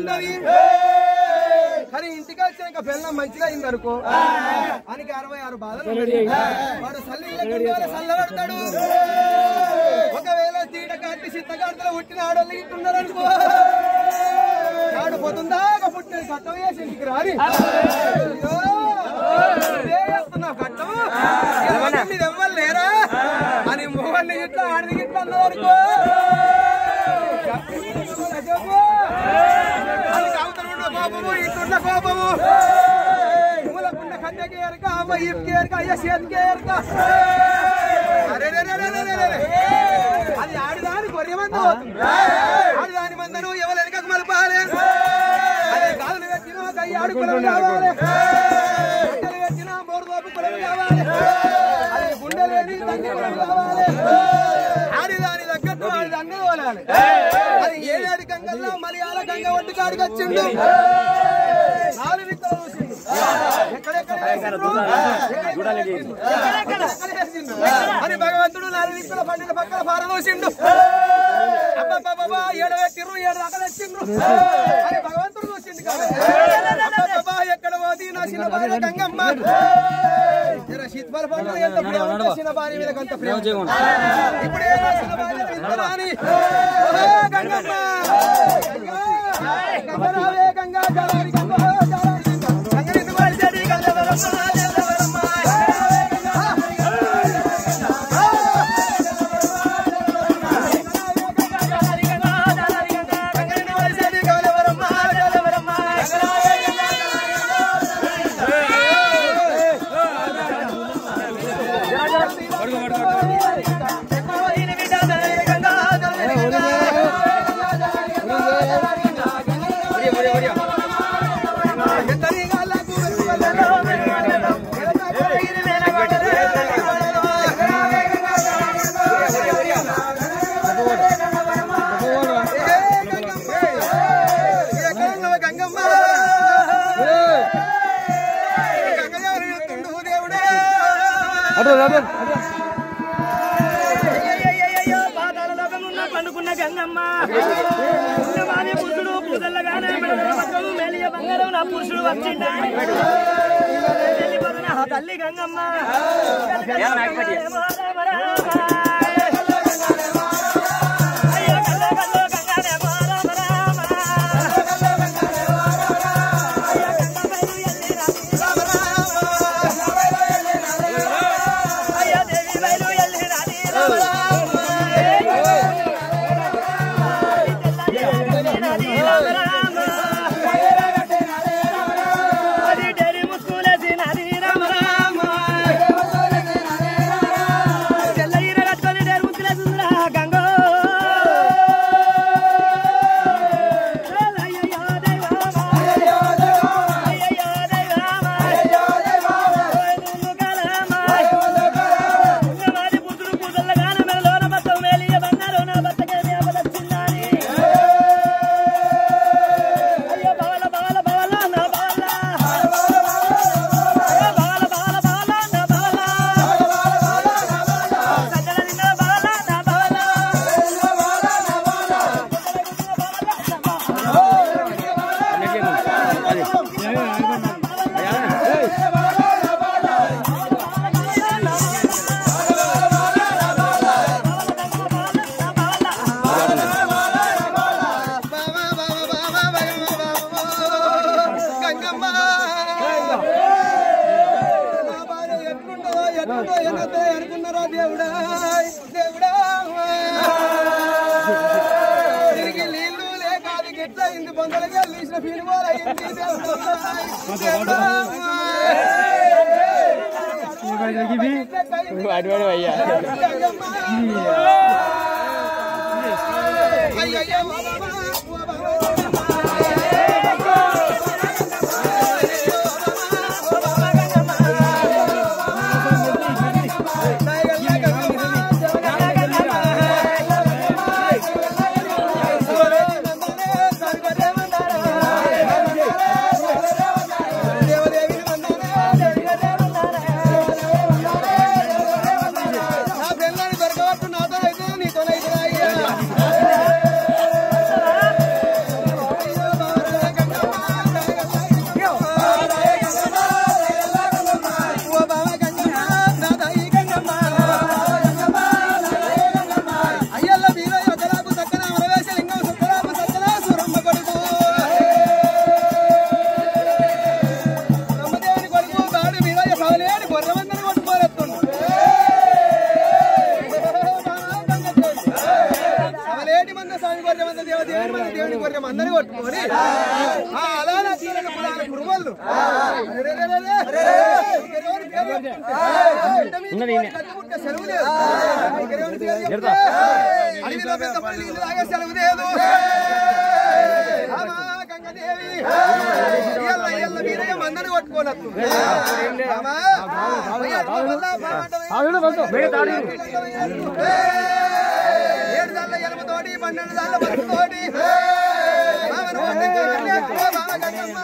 ఉన్నది కానీ ఇంటికి వచ్చాక పిల్ల మంచిగా అయింది అనుకో ఆయనకి అరవై ఆరు బాధలు ఉన్నాయి. వాడు సల్లి సల్లబడతాడు ఒకవేళ తీట కట్టి సిద్ధగాడితో పుట్టిన ఆడోళ్ళు ఇట్టున్నారనుకో ఆడు పోతుందాక పుట్టిన కట్టం వేసి ఇంటికి రాని అయ్యో, ఇదే చేస్తున్నావు కట్టం ఎవరి మీద ఎవ్వరు లేరా అని మొహన్ని ఇట్లా ఆడిది ఇట్లా అన్నదనుకో చెప్పు. వాళ్ళకి అవతల ఉన్న కోపము ఇట్టున్న కోపము మూలకున్న కన్యకి ఎరక అమ్మ ఇటుకి ఎరక అయ్య చేతికి ఎరక అరే రే రే రే రే రే రే. అది ఆడిదాని గొర్రె మంద ఆడిదాని మందను ఎవరు వెనకకు మలపాలి అదే కాళ్ళు పెట్టిన కయ్యి ఆడుకులం కావాలి గుండెలు పెట్టిన మోరు దోపు కులం కావాలి అదే గుండెలు వేడి తండ్రి కులం కావాలి ఆడిదాని తగ్గట్టు ఆడి అన్నీ తోలాలి అది ఏడాది గంగల్లో మలయాళ గంగ ఒడ్డు కాడికి వచ్చిండు నాలుగు విత్తలు చూసిండు ఎక్కడెక్కడ వేసిండ్రు? ఎక్కడెక్కడ వేసిండ్రు? ఎక్కడెక్కడ వేసిండ్రు? అని భగవంతుడు నాలుగు విత్తల పండిన పక్కన పారదోసిండు అబ్బబ్బబ్బబ్బా, ఏడు పెట్టిర్రు ఏడు దాకా తెచ్చిండ్రు అని భగవంతుడు చూసిండు కదా అబ్బబ్బబ్బా, ఎక్కడ పోది నా చిన్న భార్య గంగమ్మ జర శీతఫల పండుగ ఎంత ప్రేమ ఉంటే చిన్న భార్య మీద అంత ప్రేమ ఇప్పుడే నా చిన్న భార్య తింటారా అని ఓ గంగమ్మ అయ్యో, గంగరావే గంగా జలారి గంగో జలారి గంగా. గంగనిందు వడిసెడి గంగవరమ్మ, జలవరమ్మ. గంగనిందు వడిసెడి గంగవరమ్మ, జలవరమ్మ. గంగమ్మ గంగగారు ఎత్తుండు దేవుడే అయ్యయ్యయ్యయ్యో, పాతాళ లోకమున్న పండుకున్న గంగమ్మ పుణ్యమాని పురుషుడు పూజల్లగానే మెడల పక్కము మేలియ బంగారం నా పురుషుడు వచ్చిండా వెళ్ళిపోతున్న ఆ తల్లి గంగమ్మ అయ్యో కల్లో కల్లో గంగానే రామ రామ అయ్యో గంగమ్మ ఎల్లి రామ అయ్యో దేవి బయలు ఎల్లి రాని రామ అది డైరీ ముస్కులేసి నది రామ రామ తెల్ల ఈర కట్టుకొని డైరీ ముస్కులేసిందిరా గంగో అయ్యయ్యో దైవమా అయ్యయ్యో దైవమా ఓయ్ ముందుకాలమా మాది పుత్రుడు పూజల్లగాన మెడలోన బత్తం మేలియ బంగారు నా బత్తకే దేవదచ్చిందాని అయ్యో బాల బాల బాల నా బాల అయ్యో బాల బాల బాల నా బాల సజ్జల నిన్న బాల నా బాల గంగమ్మ నా భార్య ఎట్లుంటుందో ఎట్లుందో ఎన్నదో అనుకున్నారా దేవుడా దేవుడా తిరిగి నీళ్లు లేక అది గిట్ల ఇంటి బొందలుగా తీసిన ఫిలిమోలు అయ్యింది దేవుడా దేవుడా అయ్యయ్యో నా పిల్లని దొరకవట్టు నాతో అయితే నీతో అయితే అయ్యా ఏటి మంద స్వామి గొర్రె మంద దేవ దేవుని మంద దేవుని గొర్రె మందని కొట్టుకొని ఆ అలా నా తీరని పురాణ కురుమల్లు సెలవు లేదు ఇంకెవరి పేరు చెప్తే అడవిలో పెద్ద పల్లి నీళ్ళు తాగే సెలవు లేదు రామా గంగదేవి ఎల్ల ఎల్ల వీరయ్య మందని కొట్టుకోనట్టు రామా ఏడు దాళ్ళ ఎలమతోటి పన్నెండు దాళ్ళ బతుతోటి మామను వండించి కన్యాకుమారి మామ గంగమ్మ.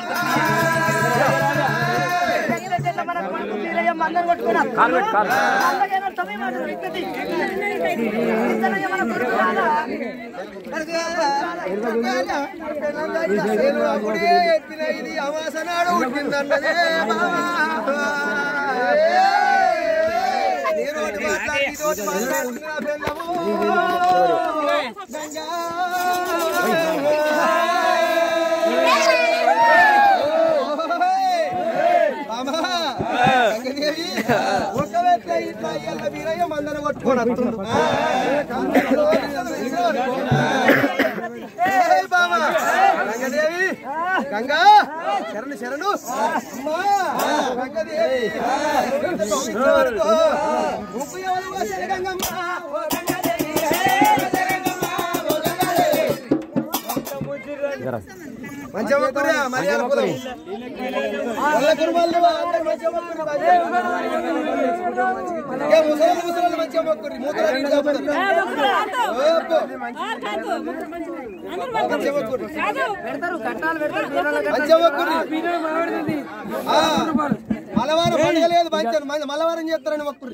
అందరు కొట్టుకున్నారు అలాగైనా సమయం అంటారు ఇక్కడి ఇద్దరు మన కొడుకు రాదా? నేను అప్పుడే ఎత్తిన ఇది అవాసనాడు ఉట్టిందన్నదే నీరోటి మాట్లాడి తోటి మాట్లాడుతున్నా పిల్లము మామా గంగదేవి ఒకవేళ ఇట్లా ఇయ్యాల వీరయ్య మందన కొట్టుకొని వస్తుండు ఏయ్ బామా గంగదేవి గంగా శరణు శరణు అమ్మా గంగదేవి ఇంతవరకు ఉప్పు ఎవరు పోసారు గంగమ్మ ఓ గంగదేవి మంచిగా మొక్కురా మర్యాద కులం వాళ్ళ కుర్మాలు అందరూ మంచిగా మొక్కురు ఏ ముసలి ముసలి మంచిగా మొక్కురు మూతలు నీళ్ళు తాగుతారు. ఓపో. మంచిగా మొక్కురు మంచిగా మొక్కురు ఆ, మలవారం పండుగ లేదు మంచి మలవారం చేస్తారని మొక్కురు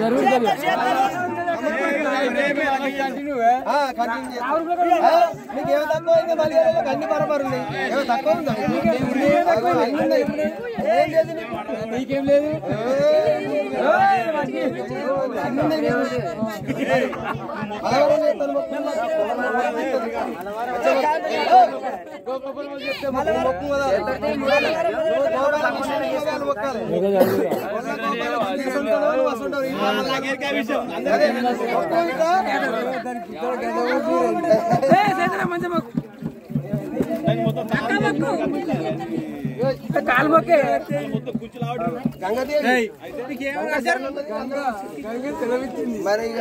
ఆ, కంటిన్యూ చేస్తారు. ఆ, మీకు ఏమి తక్కువ అయిందో మళ్ళీ ఏదో అన్ని బరబరు ఉన్నాయి ఏమో తక్కువ ఉందా అగో, అన్ని ఉన్నాయి. ఏం లేదు నీకు? నీకేం లేదు అన్ని ఉన్నాయి నీకు. మలవారం చేస్తాను మొక్కు. మొక్కు కదా. గోపాల కృష్ణుని గోపాలు మొక్కాలి. గొల్ల గోపాల కృష్ణుని ఉంటాడు, వస్తుంటాడు. ఈ మామూలు అదే, మొక్కు ఇంకా. కాలు మొక్కే గంగదేవి మరి ఇక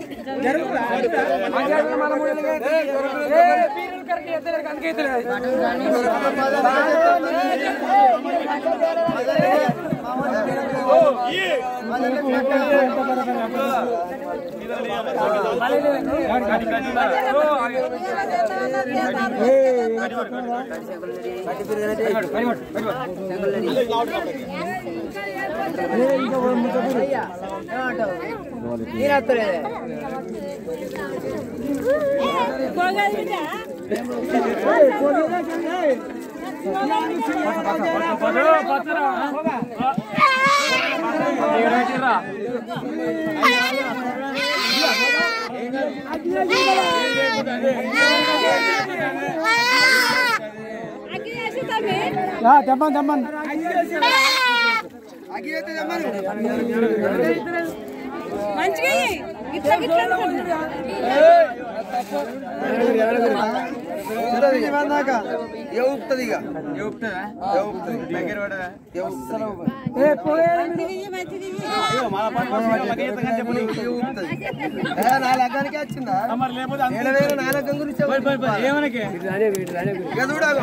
తెమ్మని తెమ్మని అగ్గి అయితే తెమ్మను. మంచిగా ఇట్లా గిట్లా ఉంటది ఇక. ఏ ఊపుతుంది ఇక ఏ ఊపుతుంది ఏ ఊపుతుంది ఏ ఊపుతుంది మంచిది ఏ ఊపుతుంది ఏ, నా లగ్గానికే వచ్చిందా ఏడ వేరే నా లగ్గం గురించి ఏమనకి ఇక చూడాలి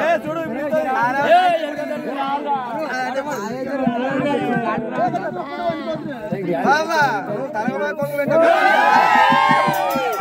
బాబా తరగమా కొంగు పెట్ట